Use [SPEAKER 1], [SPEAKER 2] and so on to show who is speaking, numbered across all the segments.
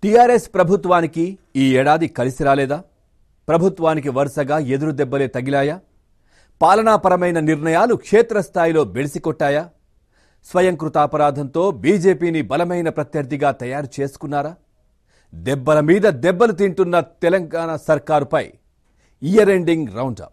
[SPEAKER 1] TRS ప్రభుత్వానికి ఈ ఏడాది కలిసి రాలేదా ప్రభుత్వానికి వరుసగా ఎదురు దెబ్బలే తగిలాయా పాలనాపరమైన నిర్ణయాలు క్షేత్రస్థాయిలో బెడిసికొట్టాయా స్వయం కృతాపరాధంతో బీజేపీని బలమైన ప్రత్యర్థిగా తయారు చేసుకున్నారా దెబ్బల మీద దెబ్బలు తింటున్న తెలంగాణ సర్కారుపై ఇయర్ ఎండింగ్ రౌండప్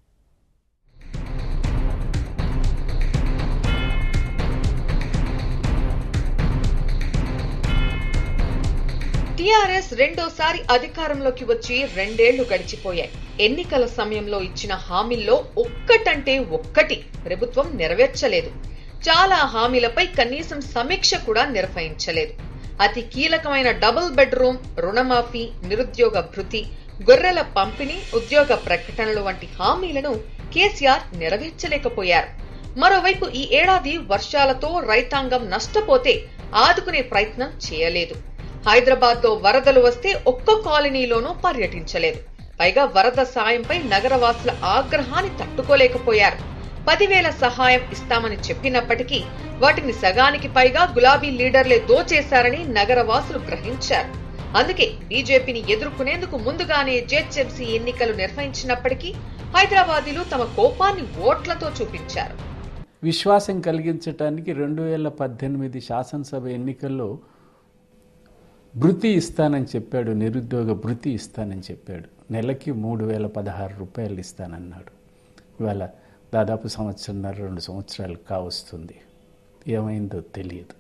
[SPEAKER 2] టీఆర్ఎస్ రెండోసారి అధికారంలోకి వచ్చి రెండేళ్లు గడిచిపోయాయి ఎన్నికల సమయంలో ఇచ్చిన హామీల్లో ఒక్కటంటే ఒక్కటి ప్రభుత్వం నెరవేర్చలేదు చాలా హామీలపై కనీసం సమీక్ష కూడా నిర్వహించలేదు అతి కీలకమైన డబుల్ బెడ్రూమ్ రుణమాఫీ నిరుద్యోగ భృతి గొర్రెల పంపిణీ ఉద్యోగ ప్రకటనలు వంటి హామీలను కేసీఆర్ నెరవేర్చలేకపోయారు మరోవైపు ఈ ఏడాది వర్షాలతో రైతాంగం నష్టపోతే ఆదుకునే ప్రయత్నం చేయలేదు హైదరాబాద్ లో వరదలు వస్తే ఒక్క కాలనీలోనూ పర్యటించలేదు పైగా వరద సాయంపై నగరవాసుల ఆగ్రహాన్ని తట్టుకోలేకపోయారు పదివేల సహాయం ఇస్తామని చెప్పినప్పటికీ వాటిని సగానికి పైగా గులాబీ లీడర్లే దోచేశారని నగరవాసులు గ్రహించారు అందుకే బీజేపీని ఎదుర్కొనేందుకు ముందుగానే జేహెచ్ఎంసీ ఎన్నికలు నిర్వహించినప్పటికీ హైదరాబాదీలు తమ కోపాన్ని ఓట్లతో చూపించారు
[SPEAKER 3] విశ్వాసం కలిగించటానికి రెండు వేల పద్దెనిమిది శాసనసభ ఎన్నికల్లో భృతి ఇస్తానని చెప్పాడు నిరుద్యోగ భృతి ఇస్తానని చెప్పాడు నెలకి మూడు వేల పదహారు రూపాయలు ఇస్తానన్నాడు ఇవాళ దాదాపు సంవత్సరంన్నర రెండు సంవత్సరాలు కావస్తుంది ఏమైందో తెలియదు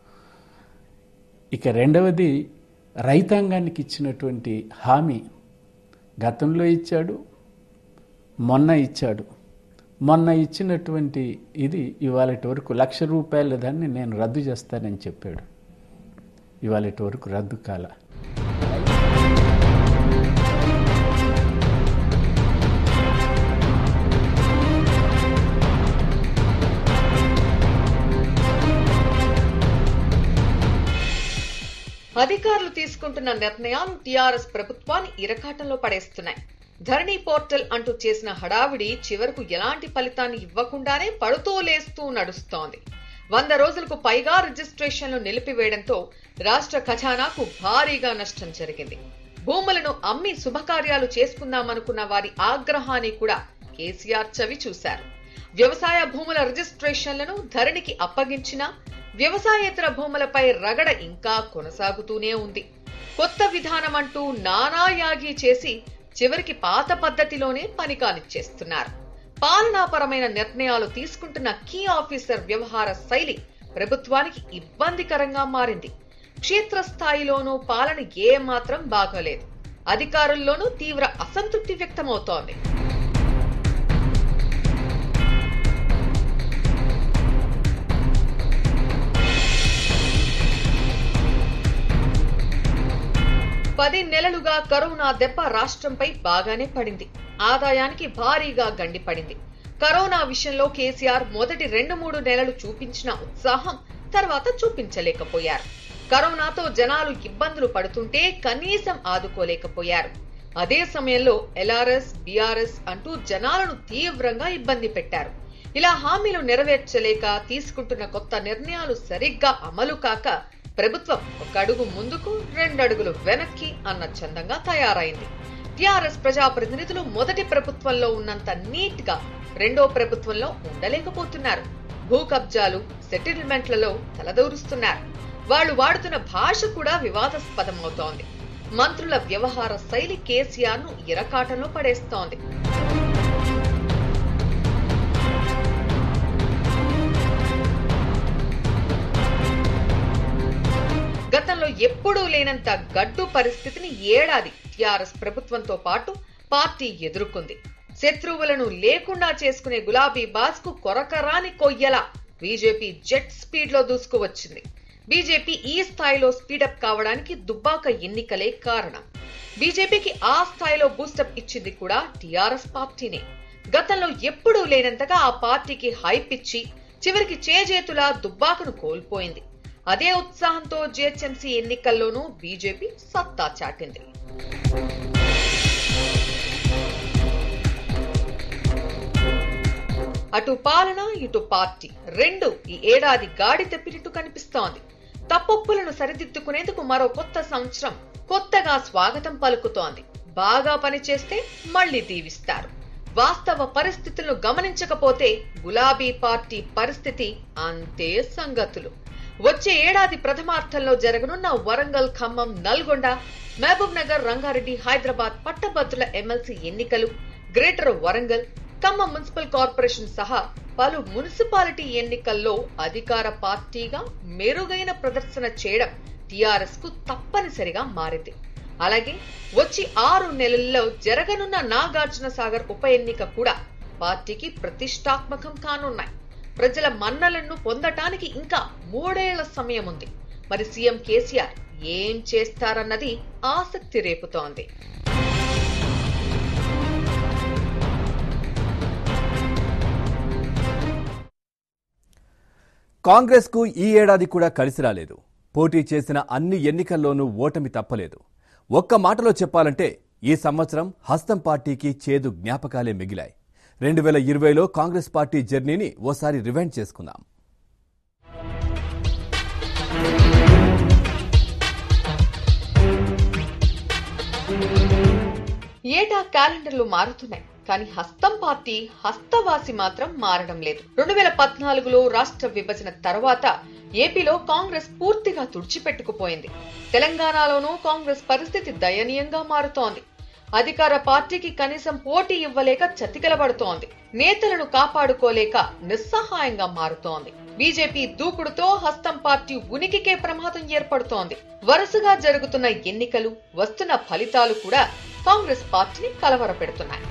[SPEAKER 3] ఇక రెండవది రైతాంగానికి ఇచ్చినటువంటి హామీ గతంలో ఇచ్చాడు మొన్న ఇచ్చాడు మొన్న ఇచ్చినటువంటి ఇది ఇవాళటి వరకు లక్ష రూపాయల దాన్ని నేను రద్దు చేస్తానని చెప్పాడు ఇవాళటి వరకు రద్దు కాల
[SPEAKER 2] అధికారులు తీసుకుంటున్న నిర్ణయాలు టీఆర్ఎస్ ప్రభుత్వాన్ని ఇరకాటంలో పడేస్తున్నాయి ధరణి పోర్టల్ అంటూ చేసిన హడావిడి చివరకు ఎలాంటి ఫలితాన్ని ఇవ్వకుండానే పడుతూ లేస్తూ నడుస్తోంది వంద రోజులకు పైగా రిజిస్ట్రేషన్లు నిలిపివేయడంతో రాష్ట్ర ఖజానాకు భారీగా నష్టం జరిగింది భూములను అమ్మి శుభకార్యాలు చేసుకుందామనుకున్న వారి ఆగ్రహాన్ని కూడా కేసీఆర్ చవి చూశారు వ్యవసాయ భూముల రిజిస్ట్రేషన్లను ధరణికి అప్పగించినా వ్యవసాయేతర భూములపై రగడ ఇంకా కొనసాగుతూనే ఉంది కొత్త విధానం అంటూ నానాయాగి చేసి చివరికి పాత పద్ధతిలోనే పని కానిచ్చేస్తున్నారు పాలనాపరమైన నిర్ణయాలు తీసుకుంటున్న కీ ఆఫీసర్ వ్యవహార శైలి ప్రభుత్వానికి ఇబ్బందికరంగా మారింది క్షేత్రస్థాయిలోనూ పాలన ఏ మాత్రం బాగోలేదు అధికారుల్లోనూ తీవ్ర అసంతృప్తి వ్యక్తమవుతోంది పది నెలలుగా కరోనా దెబ్బ రాష్ట్రంపై బాగానే పడింది ఆదాయానికి భారీగా గండిపడింది కరోనా విషయంలో కేసీఆర్ మొదటి రెండు మూడు నెలలు చూపించిన ఉత్సాహం తర్వాత చూపించలేకపోయారు కరోనాతో జనాలు ఇబ్బందులు పడుతుంటే కనీసం ఆదుకోలేకపోయారు అదే సమయంలో ఎల్ఆర్ఎస్ బీఆర్ఎస్ అంటూ జనాలను తీవ్రంగా ఇబ్బంది పెట్టారు ఇలా హామీలు నెరవేర్చలేక తీసుకుంటున్న కొత్త నిర్ణయాలు సరిగ్గా అమలు కాక ప్రభుత్వం ఒక అడుగు ముందుకు రెండడుగులు వెనక్కి అన్న చందంగా తయారైంది టిఆర్ఎస్ ప్రజాప్రతినిధులు మొదటి ప్రభుత్వంలో ఉన్నంత నీట్ గా రెండో ప్రభుత్వంలో ఉండలేకపోతున్నారు భూ కబ్జాలు సెటిల్మెంట్లలో తలదూరుస్తున్నారు వాళ్ళు వాడుతున్న భాష కూడా వివాదాస్పదమవుతోంది మంత్రుల వ్యవహార శైలి కేసీఆర్ ను ఇరకాటంలో పడేస్తోంది గతంలో ఎప్పుడూ లేనంత గడ్డు పరిస్థితిని ఏడాది టిఆర్ఎస్ ప్రభుత్వంతో పాటు పార్టీ ఎదుర్కొంది శత్రువులను లేకుండా చేసుకునే గులాబీ బాస్ కు కొరకరాని కొయ్యలా బీజేపీ జెట్ స్పీడ్ లో దూసుకువచ్చింది బీజేపీ ఈ స్థాయిలో స్పీడప్ కావడానికి దుబ్బాక ఎన్నికలే కారణం బీజేపీకి ఆ స్థాయిలో బూస్టప్ ఇచ్చింది కూడా టిఆర్ఎస్ పార్టీనే గతంలో ఎప్పుడూ లేనంతగా ఆ పార్టీకి హైప్ ఇచ్చి చివరికి చేజేతులా దుబ్బాకను కోల్పోయింది అదే ఉత్సాహంతో జిహెచ్ఎంసీ ఎన్నికల్లోనూ బీజేపీ సత్తా చాటింది అటు పాలన ఇటు పార్టీ రెండు ఈ ఏడాది గాడి తప్పినట్టు కనిపిస్తోంది తప్పొప్పులను సరిదిద్దుకునేందుకు మరో కొత్త సంవత్సరం కొత్తగా స్వాగతం పలుకుతోంది బాగా పనిచేస్తే మళ్లీ దీవిస్తారు వాస్తవ పరిస్థితులను గమనించకపోతే గులాబీ పార్టీ పరిస్థితి అంతే సంగతులు వచ్చే ఏడాది ప్రథమార్థంలో జరగనున్న వరంగల్ ఖమ్మం నల్గొండ మహబూబ్ నగర్ రంగారెడ్డి హైదరాబాద్ పట్టభద్రుల ఎమ్మెల్సీ ఎన్నికలు greater Warangal Khammam municipal corporation సహా పలు మున్సిపాలిటీ ఎన్నికల్లో అధికార పార్టీగా మెరుగైన ప్రదర్శన చేయడం టీఆర్ఎస్ కు తప్పనిసరిగా మారింది అలాగే వచ్చి ఆరు నెలల్లో జరగనున్న నాగార్జున సాగర్ ఉప ఎన్నిక కూడా పార్టీకి ప్రతిష్టాత్మకం కానున్నాయి ప్రజల మన్నలను పొందటానికి ఇంకా మూడేళ్ల సమయం ఉంది మరి సీఎం కేసీఆర్ ఏం చేస్తారన్నది ఆసక్తి రేపుతోంది
[SPEAKER 1] కాంగ్రెస్ కు ఈ ఏడాది కూడా కలిసి రాలేదు పోటీ చేసిన అన్ని ఎన్నికల్లోనూ ఓటమి తప్పలేదు ఒక్క మాటలో చెప్పాలంటే ఈ సంవత్సరం హస్తం పార్టీకి చేదు జ్ఞాపకాలే మిగిలాయి రెండు వేల ఇరవైలో కాంగ్రెస్ పార్టీ జర్నీని ఓసారి రివైండ్ చేసుకుందాం
[SPEAKER 2] ఏటా క్యాలెండర్లు మారుతున్నాయి కానీ హస్తం పార్టీ హస్తవాసి మాత్రం మారడం లేదు రెండు వేల పద్నాలుగులో రాష్ట్ర విభజన తర్వాత ఏపీలో కాంగ్రెస్ పూర్తిగా తుడిచిపెట్టుకుపోయింది తెలంగాణలోనూ కాంగ్రెస్ పరిస్థితి దయనీయంగా మారుతోంది అధికార పార్టీకి కనీసం పోటీ ఇవ్వలేక చతికిలబడుతోంది నేతలను కాపాడుకోలేక నిస్సహాయంగా మారుతోంది బీజేపీ దూకుడుతో హస్తం పార్టీ ఉనికికే ప్రమాదం ఏర్పడుతోంది వరుసగా జరుగుతున్న ఎన్నికలు వస్తున్న ఫలితాలు కూడా కాంగ్రెస్ పార్టీని కలవరపెడుతున్నాయి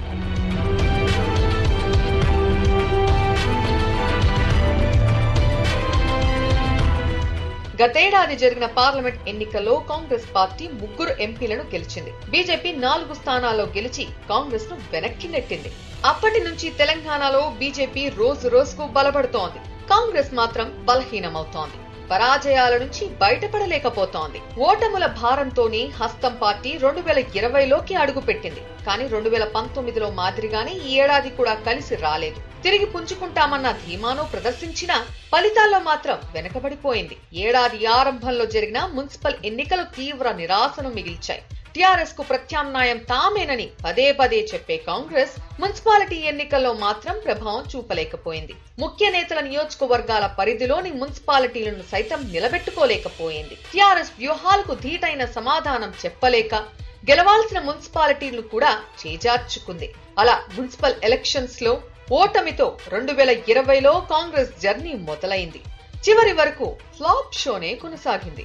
[SPEAKER 2] గతేడాది జరిగిన పార్లమెంట్ ఎన్నికల్లో కాంగ్రెస్ పార్టీ ముగ్గురు ఎంపీలను గెలిచింది బీజేపీ నాలుగు స్థానాల్లో గెలిచి కాంగ్రెస్ ను వెనక్కి నెట్టింది అప్పటి నుంచి తెలంగాణలో బీజేపీ రోజు రోజుకు బలపడుతోంది కాంగ్రెస్ మాత్రం బలహీనమవుతోంది పరాజయాల నుంచి బయటపడలేకపోతోంది ఓటముల భారంతోనే హస్తం పార్టీ రెండు వేల ఇరవైలోకి అడుగుపెట్టింది కానీ రెండు వేల పంతొమ్మిదిలో మాదిరిగానే ఈ ఏడాది కూడా కలిసి రాలేదు తిరిగి పుంజుకుంటామన్న ధీమాను ప్రదర్శించిన ఫలితాల్లో మాత్రం వెనకబడిపోయింది ఏడాది ఆరంభంలో జరిగిన మున్సిపల్ ఎన్నికలు తీవ్ర నిరాశను మిగిల్చాయి టీఆర్ఎస్ కు ప్రత్యామ్నాయం తామేనని పదే పదే చెప్పే కాంగ్రెస్ మున్సిపాలిటీ ఎన్నికల్లో మాత్రం ప్రభావం చూపలేకపోయింది ముఖ్య నేతల నియోజకవర్గాల పరిధిలోని మున్సిపాలిటీలను సైతం నిలబెట్టుకోలేకపోయింది టీఆర్ఎస్ వ్యూహాలకు ధీటైన సమాధానం చెప్పలేక గెలవాల్సిన మున్సిపాలిటీలను కూడా చేజార్చుకుంది అలా మున్సిపల్ ఎలక్షన్స్ లో ఓటమితో రెండు వేల ఇరవైలో కాంగ్రెస్ జర్నీ మొదలైంది చివరి వరకు ఫ్లాప్ షోనే కొనసాగింది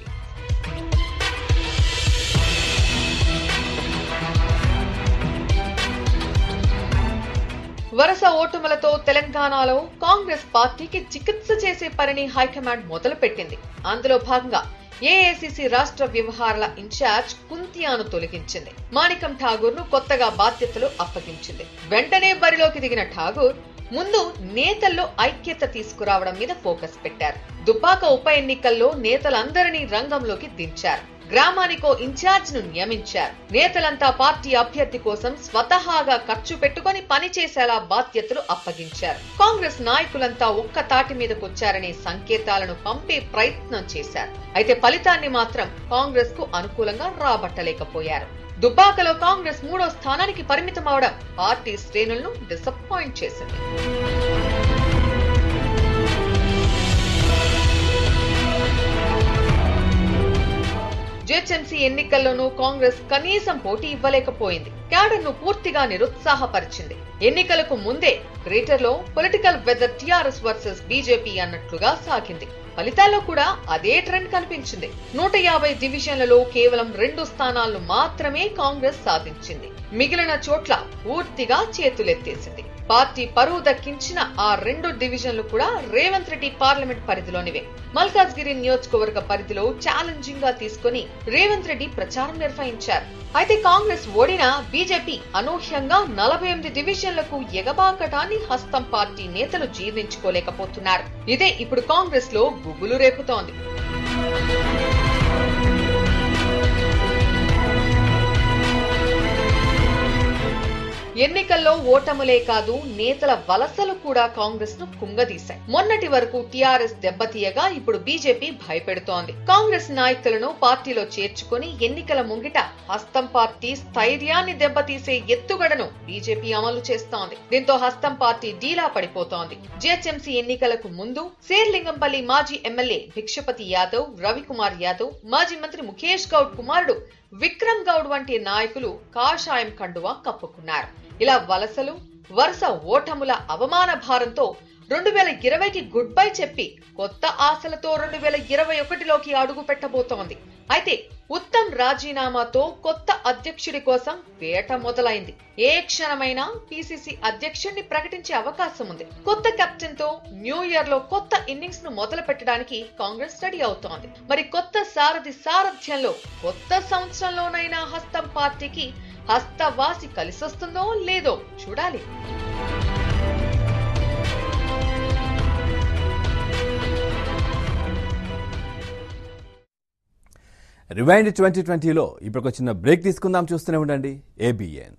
[SPEAKER 2] వరుస ఓటములతో తెలంగాణలో కాంగ్రెస్ పార్టీకి చికిత్స చేసే పనిని హైకమాండ్ మొదలుపెట్టింది అందులో భాగంగా ఏఐసిసి రాష్ట్ర వ్యవహారాల ఇన్ఛార్జ్ కుంతియాను తొలగించింది మాణికం ఠాగూర్ ను కొత్తగా బాధ్యతలు అప్పగించింది వెంటనే బరిలోకి దిగిన ఠాగూర్ ముందు నేతల్లో ఐక్యత తీసుకురావడం మీద ఫోకస్ పెట్టారు దుబ్బాక ఉప ఎన్నికల్లో నేతలందరినీ రంగంలోకి దించారు గ్రామానికో ఇన్ఛార్జ్ ను నియమించారు నేతలంతా పార్టీ అభ్యర్థి కోసం స్వతహాగా ఖర్చు పెట్టుకుని పనిచేసేలా బాధ్యతలు అప్పగించారు కాంగ్రెస్ నాయకులంతా ఒక్క తాటి మీదకొచ్చారనే సంకేతాలను పంపే ప్రయత్నం చేశారు అయితే ఫలితాన్ని మాత్రం కాంగ్రెస్ కు అనుకూలంగా రాబట్టలేకపోయారు దుబ్బాకలో కాంగ్రెస్ మూడో స్థానానికి పరిమితం అవడం పార్టీ శ్రేణులను డిసప్పాయింట్ చేసింది జిహెచ్ఎంసీ ఎన్నికల్లోనూ కాంగ్రెస్ కనీసం పోటీ ఇవ్వలేకపోయింది క్యాడర్ ను పూర్తిగా నిరుత్సాహపరిచింది ఎన్నికలకు ముందే గ్రేటర్ లో political weather TRS versus BJP అన్నట్లుగా సాగింది ఫలితాల్లో కూడా అదే ట్రెండ్ కనిపించింది నూట యాభై డివిజన్లలో కేవలం రెండు స్థానాలను మాత్రమే కాంగ్రెస్ సాధించింది మిగిలిన చోట్ల పూర్తిగా చేతులెత్తేసింది పార్టీ పరువు దక్కించిన ఆ రెండు డివిజన్లు కూడా రేవంత్ రెడ్డి పార్లమెంట్ పరిధిలోనివే మల్కాజ్గిరి నియోజకవర్గ పరిధిలో ఛాలెంజింగ్ గా తీసుకుని రేవంత్ రెడ్డి ప్రచారం నిర్వహించారు అయితే కాంగ్రెస్ ఓడినా బీజేపీ అనూహ్యంగా నలభై ఎనిమిది డివిజన్లకు ఎగబాకటాన్ని హస్తం పార్టీ నేతలు జీర్ణించుకోలేకపోతున్నారు ఇదే ఇప్పుడు కాంగ్రెస్ లో గుబులు రేపుతోంది ఎన్నికల్లో ఓటములే కాదు నేతల వలసలు కూడా కాంగ్రెస్ ను కుంగదీశాయి మొన్నటి వరకు టీఆర్ఎస్ దెబ్బతీయగా ఇప్పుడు బీజేపీ భయపెడుతోంది కాంగ్రెస్ నాయకులను పార్టీలో చేర్చుకుని ఎన్నికల ముంగిట హస్తం పార్టీ స్థైర్యాన్ని దెబ్బతీసే ఎత్తుగడను బీజేపీ అమలు చేస్తోంది దీంతో హస్తం పార్టీ డీలా పడిపోతోంది జిహెచ్ఎంసీ ఎన్నికలకు ముందు శేర్లింగంపల్లి మాజీ ఎమ్మెల్యే భిక్షపతి యాదవ్ రవికుమార్ యాదవ్ మాజీ మంత్రి ముఖేష్ గౌడ్ కుమారుడు విక్రమ్ గౌడ్ వంటి నాయకులు కాషాయం కండువా కప్పుకున్నారు ఇలా వలసలు వరుస ఓటముల అవమాన భారంతో రెండు వేల ఇరవైకి గుడ్ బై చెప్పి కొత్త ఆశలతో రెండు వేల ఇరవై ఒకటిలోకి అడుగు పెట్టబోతోంది అయితే ఉత్తమ్ రాజీనామాతో కొత్త అధ్యక్షుడి కోసం వేట మొదలైంది ఏ క్షణమైనా పిసిసి అధ్యక్షుడిని ప్రకటించే అవకాశం ఉంది కొత్త కెప్టెన్ తో న్యూ ఇయర్ లో కొత్త ఇన్నింగ్స్ ను మొదలు పెట్టడానికి కాంగ్రెస్ రెడీ అవుతోంది మరి కొత్త సారథి సారథ్యంలో కొత్త సంవత్సరంలోనైనా హస్తం పార్టీకి హస్తవాసి కలిసొస్తుందో లేదో చూడాలి
[SPEAKER 1] రివైండ్ ట్వంటీ ట్వంటీలో ఇప్పుడు ఒక చిన్న బ్రేక్ తీసుకుందాం చూస్తూనే ఉండండి ఏబిఎన్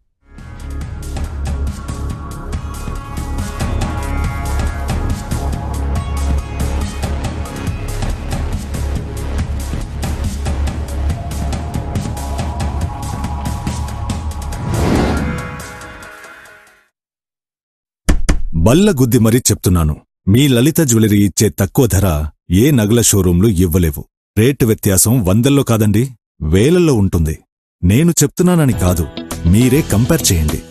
[SPEAKER 4] బల్ల గుద్ది మరీ చెప్తున్నాను మీ లలిత జ్యువెలరీ ఇచ్చే తక్కువ ధర ఏ నగల షోరూంలు ఇవ్వలేవు రేటు వ్యత్యాసం వందల్లో కాదండి వేలల్లో ఉంటుంది నేను చెప్తున్నానని కాదు మీరే కంపేర్ చేయండి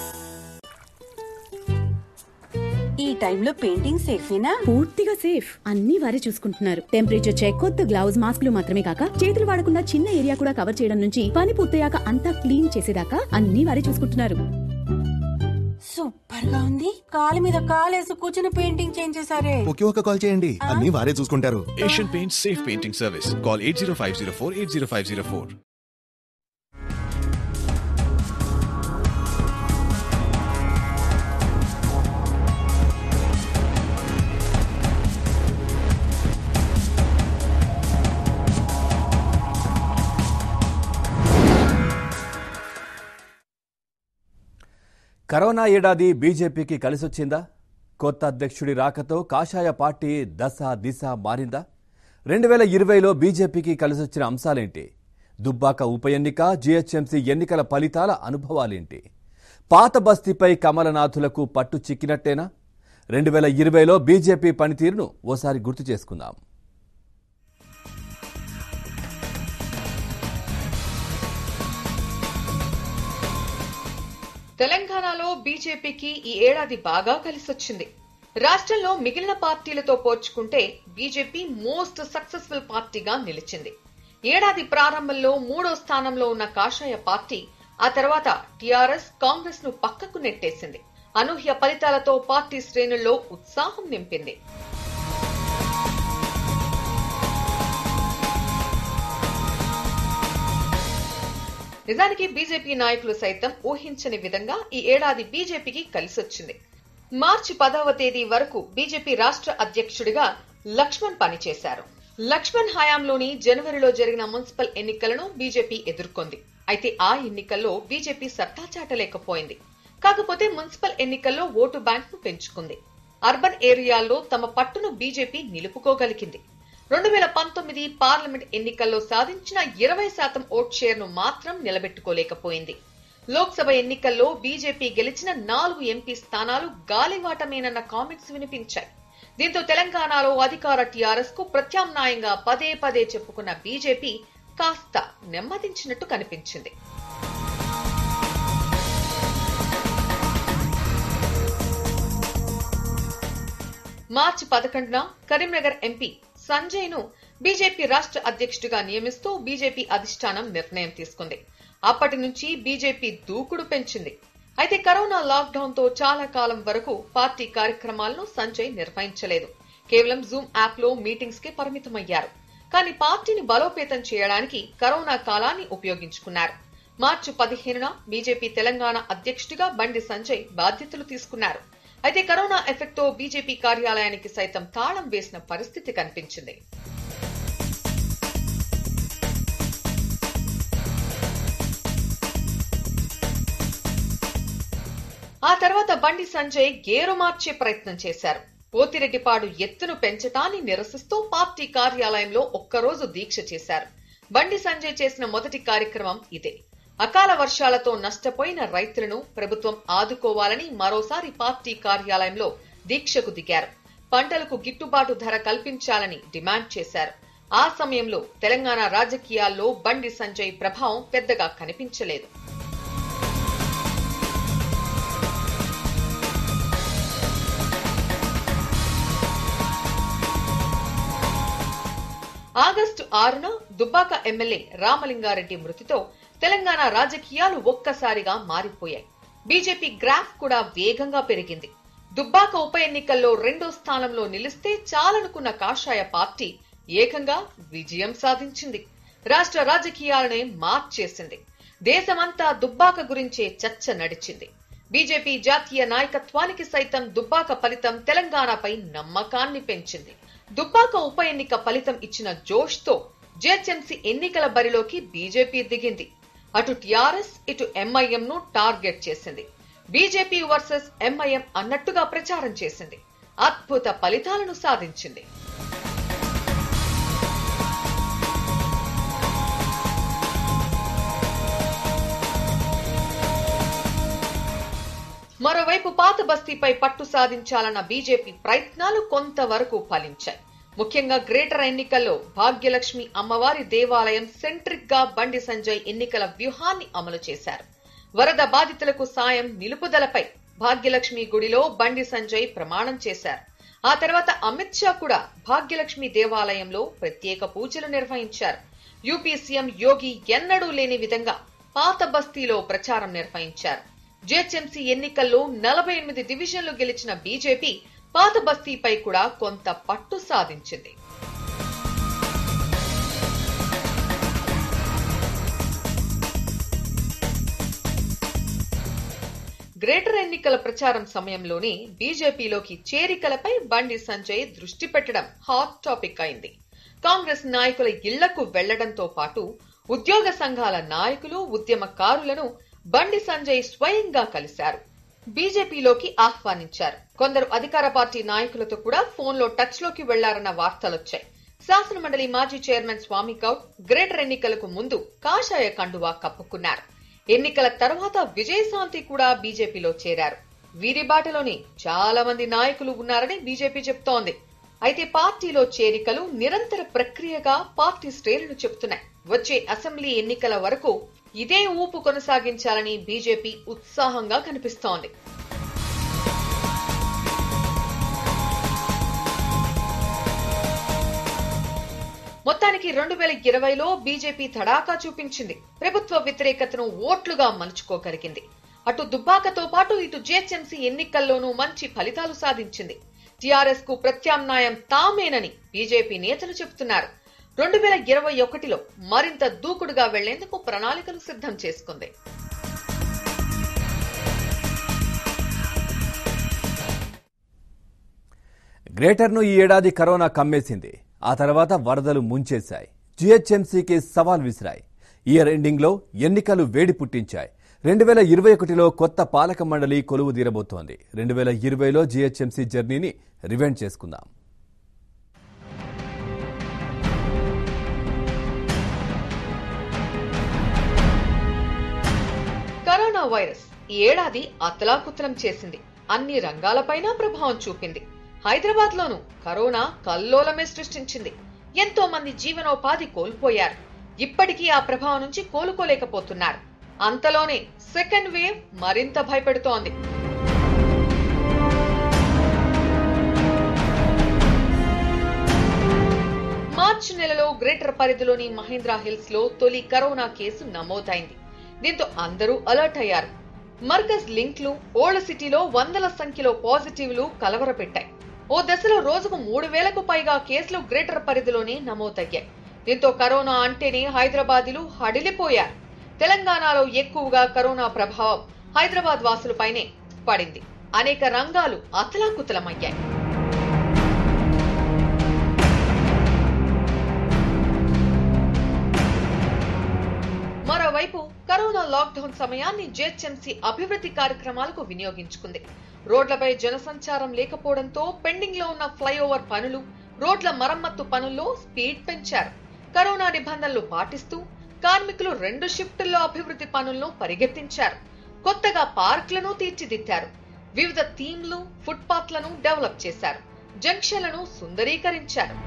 [SPEAKER 5] ఈ టైంలో పెయింటింగ్ సేఫేనా
[SPEAKER 6] పూర్తిగా సేఫ్ అన్ని వారే చూసుకుంటున్నారు టెంపరేచర్ చెక్ కొత్త గ్లౌజ్ మాస్కులు మాత్రమే కాక చేతులు వాడకుండా చిన్న ఏరియా కూడా కవర్ చేయడం నుంచి పని పూర్తయ్యాక అంతా క్లీన్ చేసేదాకా అన్ని వారే చూసుకుంటున్నారు
[SPEAKER 5] సూపర్ గా ఉంది కాలు మీద కాలేసి కూర్చుని పెయింటింగ్ చేయించేసారే
[SPEAKER 7] ఒకే ఒక కాల్ చేయండి అన్ని వారే చూసుకుంటారు
[SPEAKER 8] Asian Paints Safe Painting Service. Call 80504 80504.
[SPEAKER 1] Corona ఏడాది బీజేపీకి కలిసొచ్చిందా కొత్త అధ్యక్షుడి రాకతో కాషాయ పార్టీ దశ దిశ మారిందా రెండు వేల ఇరవైలో బీజేపీకి కలిసొచ్చిన అంశాలేంటి దుబ్బాక ఉప ఎన్నిక జీహెచ్ఎంసీ ఎన్నికల ఫలితాల అనుభవాలేంటి పాత బస్తీపై కమలనాథులకు పట్టు చిక్కినట్టేనా రెండు వేల ఇరవైలో బీజేపీ పనితీరును ఓసారి గుర్తు చేసుకుందాం
[SPEAKER 2] తెలంగాణలో బీజేపీకి ఈ ఏడాది బాగా కలిసొచ్చింది రాష్ట్రంలో మిగిలిన పార్టీలతో పోల్చుకుంటే బీజేపీ మోస్ట్ సక్సెస్ఫుల్ పార్టీగా నిలిచింది ఏడాది ప్రారంభంలో మూడో స్థానంలో ఉన్న కాషాయ పార్టీ ఆ తర్వాత టీఆర్ఎస్ కాంగ్రెస్ ను పక్కకు నెట్టేసింది అనూహ్య ఫలితాలతో పార్టీ శ్రేణుల్లో ఉత్సాహం నింపింది నిజానికి బీజేపీ నాయకులు సైతం ఊహించని విధంగా ఈ ఏడాది బీజేపీకి కలిసొచ్చింది మార్చి పదవ తేదీ వరకు బీజేపీ రాష్ట్ర అధ్యక్షుడిగా లక్ష్మణ్ పనిచేశారు లక్ష్మణ్ హయాంలోని జనవరిలో జరిగిన మున్సిపల్ ఎన్నికలను బీజేపీ ఎదుర్కొంది అయితే ఆ ఎన్నికల్లో బీజేపీ సత్తా చాటలేకపోయింది కాకపోతే మున్సిపల్ ఎన్నికల్లో ఓటు బ్యాంక్ ను పెంచుకుంది అర్బన్ ఏరియాల్లో తమ పట్టును బీజేపీ నిలుపుకోగలిగింది రెండు వేల పంతొమ్మిది పార్లమెంట్ ఎన్నికల్లో సాధించిన ఇరవై శాతం ఓట్ షేర్ ను మాత్రం నిలబెట్టుకోలేకపోయింది లోక్సభ ఎన్నికల్లో బీజేపీ గెలిచిన నాలుగు ఎంపీ స్థానాలు గాలివాటమేనన్న కామెంట్స్ వినిపించాయి దీంతో తెలంగాణలో అధికార టీఆర్ఎస్ కు ప్రత్యామ్నాయంగా పదే పదే చెప్పుకున్న బీజేపీ కాస్త నెమ్మదించినట్టు కనిపించింది మార్చి పదకొండున కరీంనగర్ ఎంపీ సంజయ్ ను బీజేపీ రాష్ట్ర అధ్యక్షుడిగా నియమిస్తూ బీజేపీ అధిష్టానం నిర్ణయం తీసుకుంది అప్పటి నుంచి బీజేపీ దూకుడు పెంచింది అయితే కరోనా లాక్డౌన్ తో చాలా కాలం వరకు పార్టీ కార్యక్రమాలను సంజయ్ నిర్వహించలేదు కేవలం జూమ్ యాప్ లో మీటింగ్స్ కి పరిమితమయ్యారు కానీ పార్టీని బలోపేతం చేయడానికి కరోనా కాలాన్ని ఉపయోగించుకున్నారు మార్చి పదిహేనున బీజేపీ తెలంగాణ అధ్యక్షుడిగా బండి సంజయ్ బాధ్యతలు తీసుకున్నారు అయితే కరోనా ఎఫెక్ట్ తో బీజేపీ కార్యాలయానికి సైతం తాళం వేసిన పరిస్థితి కనిపించింది ఆ తర్వాత బండి సంజయ్ గేరు మార్చే ప్రయత్నం చేశారు పోతిరెడ్డిపాడు ఎత్తును పెంచటాన్ని నిరసిస్తూ పార్టీ కార్యాలయంలో ఒక్కరోజు దీక్ష చేశారు బండి సంజయ్ చేసిన మొదటి కార్యక్రమం ఇదే అకాల వర్షాలతో నష్టపోయిన రైతులను ప్రభుత్వం ఆదుకోవాలని మరోసారి పార్టీ కార్యాలయంలో దీక్షకు దిగారు పంటలకు గిట్టుబాటు ధర కల్పించాలని డిమాండ్ చేశారు ఆ సమయంలో తెలంగాణ రాజకీయాల్లో బండి సంజయ్ ప్రభావం పెద్దగా కనిపించలేదు ఆగస్టు ఆరున దుబ్బాక ఎమ్మెల్యే రామలింగారెడ్డి మృతితో తెలంగాణ రాజకీయాలు ఒక్కసారిగా మారిపోయాయి బీజేపీ గ్రాఫ్ కూడా వేగంగా పెరిగింది దుబ్బాక ఉప ఎన్నికల్లో రెండో స్థానంలో నిలిస్తే చాలనుకున్న కాషాయ పార్టీ ఏకంగా విజయం సాధించింది రాష్ట్ర రాజకీయాలనే మార్చేసింది దేశమంతా దుబ్బాక గురించే చర్చ నడిచింది బీజేపీ జాతీయ నాయకత్వానికి సైతం దుబ్బాక ఫలితం తెలంగాణపై నమ్మకాన్ని పెంచింది దుబ్బాక ఉప ఎన్నిక ఫలితం ఇచ్చిన జోష్తో జేహెచ్ఎంసీ ఎన్నికల బరిలోకి బీజేపీ దిగింది అటు టీఆర్ఎస్ ఇటు ఎంఐఎం ను టార్గెట్ చేసింది బీజేపీ వర్సెస్ ఎంఐఎం అన్నట్టుగా ప్రచారం చేసింది అద్భుత ఫలితాలను సాధించింది మరోవైపు పాత బస్తీపై పట్టు సాధించాలన్న బీజేపీ ప్రయత్నాలు కొంతవరకు ఫలించాయి ముఖ్యంగా గ్రేటర్ ఎన్నికల్లో భాగ్యలక్ష్మి అమ్మవారి దేవాలయం సెంట్రిక్ గా బండి సంజయ్ ఎన్నికల వ్యూహాన్ని అమలు చేశారు వరద బాధితులకు సాయం నిలుపుదలపై భాగ్యలక్ష్మి గుడిలో బండి సంజయ్ ప్రమాణం చేశారు ఆ తర్వాత అమిత్ షా కూడా భాగ్యలక్ష్మి దేవాలయంలో ప్రత్యేక పూజలు నిర్వహించారు యూపీ సీఎం యోగి ఎన్నడూ లేని విధంగా పాత బస్తీలో ప్రచారం నిర్వహించారు జేహెచ్ఎంసీ ఎన్నికల్లో నలభై ఎనిమిది డివిజన్లు గెలిచిన బీజేపీ పాత బస్తీపై కూడా కొంత పట్టు సాధించింది గ్రేటర్ ఎన్నికల ప్రచారం సమయంలోనే బీజేపీలోకి చేరికలపై బండి సంజయ్ దృష్టి పెట్టడం హాట్ టాపిక్ అయింది కాంగ్రెస్ నాయకుల ఇళ్లకు వెళ్లడంతో పాటు ఉద్యోగ సంఘాల నాయకులు ఉద్యమకారులను బండి సంజయ్ స్వయంగా కలిశారు బీజేపీలోకి ఆహ్వానించారు కొందరు అధికార పార్టీ నాయకులతో కూడా ఫోన్లో టచ్ లోకి వెళ్లారన్న వార్తలొచ్చాయి శాసనమండలి మాజీ చైర్మన్ స్వామి గౌడ్ గ్రేటర్ ఎన్నికలకు ముందు కాషాయ కండువా కప్పుకున్నారు ఎన్నికల తర్వాత విజయశాంతి కూడా బీజేపీలో చేరారు వీరి బాటలోనే చాలా మంది నాయకులు ఉన్నారని బీజేపీ చెప్తోంది అయితే పార్టీలో చేరికలు నిరంతర ప్రక్రియగా పార్టీ శ్రేణులు చెబుతున్నాయి వచ్చే అసెంబ్లీ ఎన్నికల వరకు ఇదే ఊపు కొనసాగించాలని బీజేపీ ఉత్సాహంగా కనిపిస్తోంది మొత్తానికి రెండు వేల ఇరవైలో బీజేపీ తడాకా చూపించింది ప్రభుత్వ వ్యతిరేకతను ఓట్లుగా మలుచుకోగలిగింది అటు దుబ్బాకతో పాటు ఇటు జీహెచ్ఎంసీ ఎన్నికల్లోనూ మంచి ఫలితాలు సాధించింది టీఆర్ఎస్ కు ప్రత్యామ్నాయం తామేనని బీజేపీ నేతలు చెబుతున్నారు రెండు వేల ఇరవై ఒకటిలో మరింత దూకుడుగా వెళ్లేందుకు ప్రణాళికలు సిద్ధం చేసుకుంది
[SPEAKER 1] గ్రేటర్ను ఈ ఏడాది కరోనా కమ్మేసింది ఆ తర్వాత వరదలు ముంచేశాయి జీహెచ్ఎంసీకి సవాల్ విసిరాయి ఇయర్ ఎండింగ్లో ఎన్నికలు వేడి పుట్టించాయి రెండు వేల ఇరవై ఒకటిలో కొత్త పాలక మండలి కొలువు తీరబోతోంది రెండు వేల ఇరవైలో జీహెచ్ఎంసీ జర్నీని రివెండ్ చేసుకుందాం
[SPEAKER 2] కరోనా వైరస్ ఈ ఏడాది అతలాకుతలం చేసింది అన్ని రంగాలపైన ప్రభావం చూపింది హైదరాబాద్ లోను కరోనా కల్లోలమే సృష్టించింది ఎంతో మంది జీవనోపాధి కోల్పోయారు ఇప్పటికీ ఆ ప్రభావం నుంచి కోలుకోలేకపోతున్నారు అంతలోనే సెకండ్ వేవ్ మరింత భయపెడుతోంది మార్చి నెలలో గ్రేటర్ పరిధిలోని మహేంద్ర హిల్స్ లో తొలి కరోనా కేసు నమోదైంది దీంతో అందరూ అలర్ట్ అయ్యారు మర్కజ్ లింక్లు ఓల్డ్ సిటీలో వందల సంఖ్యలో పాజిటివ్లు కలవరపెట్టాయి ఓ దశలో రోజుకు మూడు వేలకు పైగా కేసులు గ్రేటర్ పరిధిలోనే నమోదయ్యాయి దీంతో కరోనా అంటేనే హైదరాబాదీలు హడిలిపోయారు తెలంగాణలో ఎక్కువగా కరోనా ప్రభావం హైదరాబాద్ వాసులపైనే పడింది అనేక రంగాలు అతలాకుతలమయ్యాయి మరోవైపు కరోనా లాక్డౌన్ లాక్డౌన్ సమయాన్ని జేహెచ్ఎంసీ అభివృద్ధి కార్యక్రమాలకు వినియోగించుకుంది రోడ్లపై జనసంచారం లేకపోవడంతో పెండింగ్ లో ఉన్న ఫ్లైఓవర్ పనులు రోడ్ల మరమ్మత్తు పనుల్లో స్పీడ్ పెంచారు కరోనా నిబంధనలు పాటిస్తూ కార్మికులు రెండు షిఫ్టుల్లో అభివృద్ధి పనులను పరిగెత్తించారు కొత్తగా పార్కులను తీర్చిదిద్దారు వివిధ థీమ్లు ఫుట్పాత్లను డెవలప్ చేశారు జంక్షన్లను సుందరీకరించారు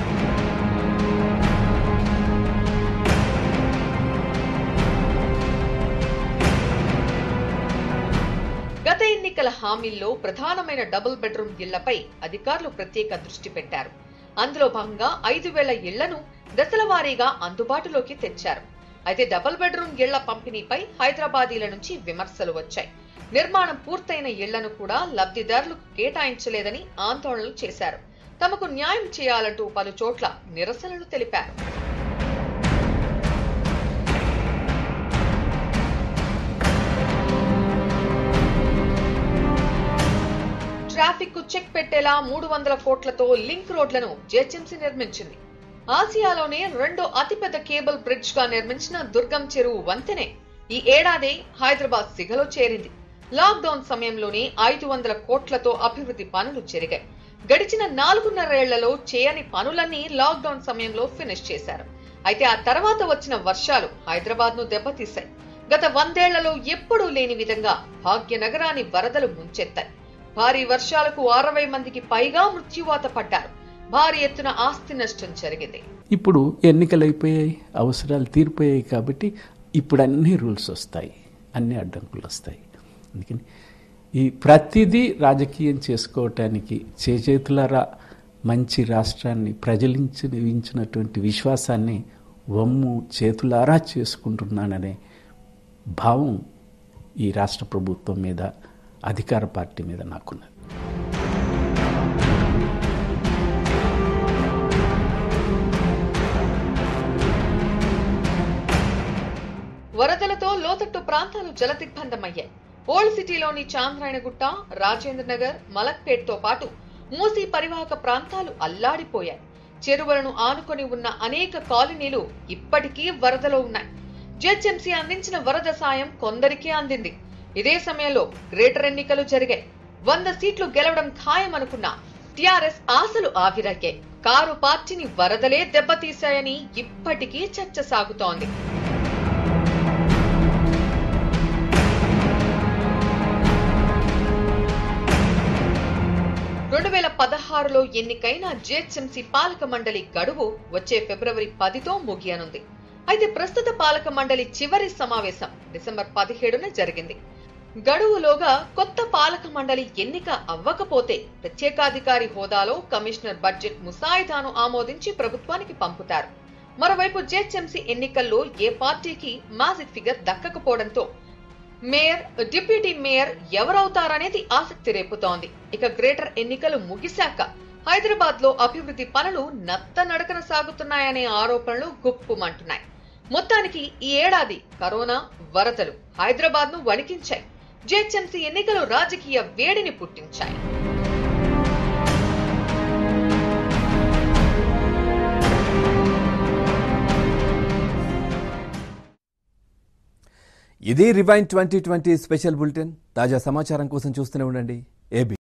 [SPEAKER 2] గత ఎన్నికల హామీల్లో ప్రధానమైన డబుల్ బెడ్రూమ్ ఇళ్లపై అధికారులు ప్రత్యేక దృష్టి పెట్టారు అందులో భాగంగా ఐదు వేల ఇళ్లను దశల వారీగా అందుబాటులోకి తెచ్చారు అయితే డబుల్ బెడ్రూమ్ ఇళ్ల పంపిణీపై హైదరాబాదీల నుంచి విమర్శలు వచ్చాయి నిర్మాణం పూర్తయిన ఇళ్లను కూడా లబ్ధిదారులకు కేటాయించలేదని ఆందోళనలు చేశారు తమకు న్యాయం చేయాలంటూ పలు చోట్ల నిరసనలు తెలిపారు ట్రాఫిక్ కు చెక్ పెట్టేలా మూడు వందల కోట్లతో లింక్ రోడ్లను జేహెచ్ఎంసీ నిర్మించింది ఆసియాలోనే రెండో అతిపెద్ద కేబుల్ బ్రిడ్జ్ గా నిర్మించిన దుర్గం చెరువు వంతెనే ఈ ఏడాది హైదరాబాద్ సిగలో చేరింది లాక్డౌన్ సమయంలోనే ఐదు వందల కోట్లతో అభివృద్ధి పనులు జరిగాయి గడిచిన నాలుగున్నరేళ్లలో చేయని పనులన్నీ లాక్డౌన్ సమయంలో ఫినిష్ చేశారు అయితే ఆ తర్వాత వచ్చిన వర్షాలు హైదరాబాద్ ను దెబ్బతీశాయి గత వందేళ్లలో ఎప్పుడూ లేని విధంగా భాగ్యనగరాన్ని వరదలు ముంచెత్తాయి భారీ వర్షాలకు అరవై మందికి పైగా మృత్యువాత పడ్డారు భారీ ఎత్తున ఆస్తి నష్టం జరిగింది
[SPEAKER 3] ఇప్పుడు ఎన్నికలు అయిపోయాయి అవసరాలు తీరిపోయాయి కాబట్టి ఇప్పుడు అన్ని రూల్స్ వస్తాయి అన్ని అడ్డంకులు వస్తాయి అందుకని ఈ ప్రతిదీ రాజకీయం చేసుకోవటానికి చేచేతులరా మంచి రాష్ట్రాన్ని ప్రజలించినటువంటి విశ్వాసాన్ని వమ్ము చేతులారా చేసుకుంటున్నాననే భావం ఈ రాష్ట్ర ప్రభుత్వం మీద అధికార పార్టీ మీద నాకున్నది
[SPEAKER 2] వరదలతో లోతట్టు ప్రాంతాలు జలదిగ్బంధమయ్యాయి ఓల్డ్ సిటీలోని చాంద్రాయణగుట్ట రాజేంద్ర నగర్ మలక్పేట్ తో పాటు మూసీ పరివాహక ప్రాంతాలు అల్లాడిపోయాయి చెరువులను ఆనుకొని ఉన్న అనేక కాలనీలు ఇప్పటికీ వరదలో ఉన్నాయి జెహెచ్ఎంసీ అందించిన వరద సాయం కొందరికే అందింది ఇదే సమయంలో గ్రేటర్ ఎన్నికలు జరిగాయి వంద సీట్లు గెలవడం ఖాయమనుకున్న టిఆర్ఎస్ ఆశలు ఆవిరయ్యాయి కారు పార్టీని వరదలే దెబ్బతీశాయని ఇప్పటికీ చర్చ సాగుతోంది రెండు వేల పదహారులో ఎన్నికైన జేహెచ్ఎంసీ పాలక మండలి గడువు వచ్చే ఫిబ్రవరి పదితో ముగియనుంది అయితే ప్రస్తుత పాలక మండలి చివరి సమావేశం డిసెంబర్ పదిహేడున జరిగింది గడువులోగా కొత్త పాలక మండలి ఎన్నిక అవ్వకపోతే ప్రత్యేకాధికారి హోదాలో కమిషనర్ బడ్జెట్ ముసాయిదాను ఆమోదించి ప్రభుత్వానికి పంపుతారు మరోవైపు జేహెచ్ఎంసీ ఎన్నికల్లో ఏ పార్టీకి మ్యాజిక్ ఫిగర్ దక్కకపోవడంతో మేయర్ డిప్యూటీ మేయర్ ఎవరవుతారనేది ఆసక్తి రేపుతోంది ఇక గ్రేటర్ ఎన్నికలు ముగిశాక హైదరాబాద్ లో అభివృద్ధి పనులు నత్త నడకన సాగుతున్నాయనే ఆరోపణలు గుప్పుమంటున్నాయి మొత్తానికి ఈ ఏడాది కరోనా వరదలు హైదరాబాద్ ను వణికించాయి జేహెచ్ఎంసీ ఎన్నికలు రాజకీయ వేడిని పుట్టించాయి
[SPEAKER 1] ఇది రివైన్ ట్వంటీ ట్వంటీ స్పెషల్ బులెటిన్ తాజా సమాచారం కోసం చూస్తూనే ఉండండి ఏబి